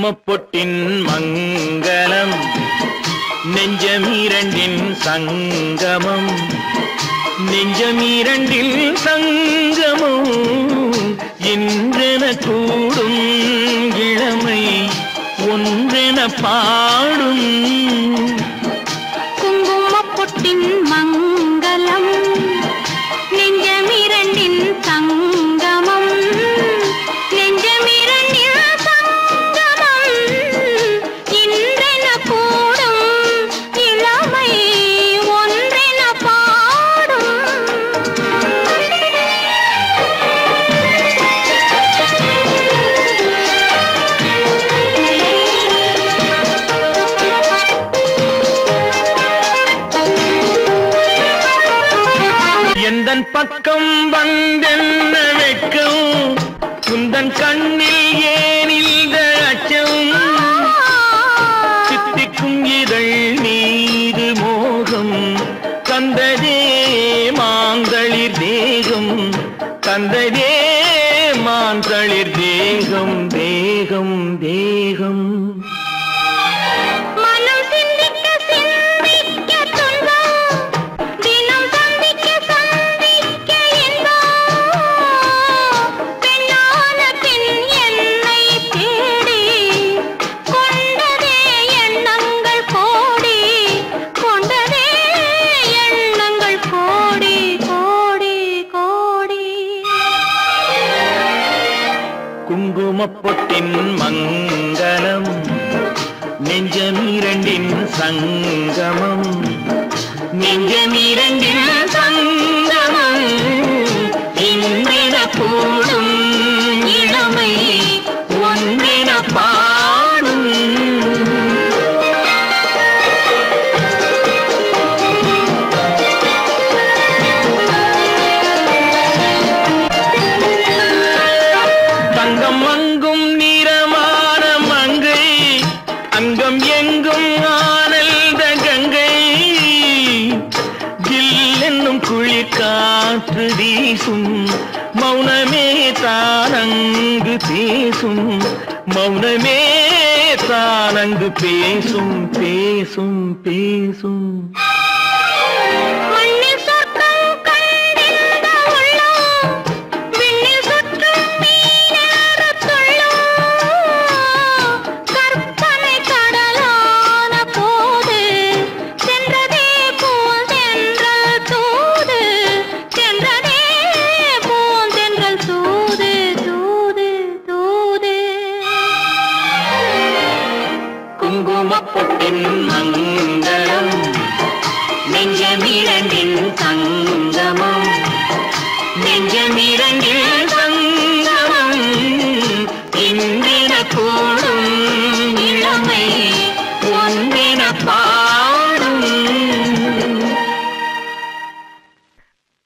குங்குமப்பொட்டின் மங்களம் நெஞ்சமீரண்டின் சங்கமம் நெஞ்சமீரண்டில் சங்கமம் என்றென கூடும் இளமை ஒன்றென பாடும் குங்குமப்பொட்டின் மங்களம் நெஞ்சமிரண்டின் சங்கமம் நெஞ்சமிரண்டின் சங்கமம் இன்றென கூடும் இளமை ஒன்றென பாடும் எந்தன் பக்கம் வந்தென்ன வெட்கம் குந்தன் கண்ணில் ஏன் இந்த அச்சம் சித்திக்கும் இதழ் மீது மோகம் தந்ததே மாந்தளிர் தேகம் தந்ததே மாந்தளிர் தேகம் தேகம் தேகம் மனம் சிந்திக்க சிந்திக்க துன்பம் தினம் சந்திக்க சந்திக்க இன்பம் பெண்ணான பெண் என்னை தேடி கொண்டதே எண்ணங்கள் கோடி கொண்டதே எண்ணங்கள் கோடி கோடி கோடி குங்குமப்பொட்டின் மங்களம் நெஞ்சமீரண்டின் சங்கமம் நெஞ்சமீரண்டின் சங்கமம் இன்றின கூடும் இளமை ஒன்றின பாடும் தங்கம் அங்கும் நிறமான மங்கை அங்கம் எங்கும் ஆனல்த கங்கை ஜில் என்னும் குளிர் காற்று வீசும் மௌனமே தானங்கு பேசும் மௌனமே தானங்கு பேசும் பேசும் பேசும் மண்ணில் சொர்க்கம் கண்டிருந்த உள்ளம் விண்ணில் சுற்றும் மீனென்று துள்ளும் கற்பனை கடலான போது சென்றதே பூந்தென்றல் தூது சென்றதே பூந்தென்றல் தூது தூது தூது குங்குமப்பொட்டின் மங்களம் நெஞ்சமிரண்டின் சங்கமம் நெஞ்சமிரண்டில்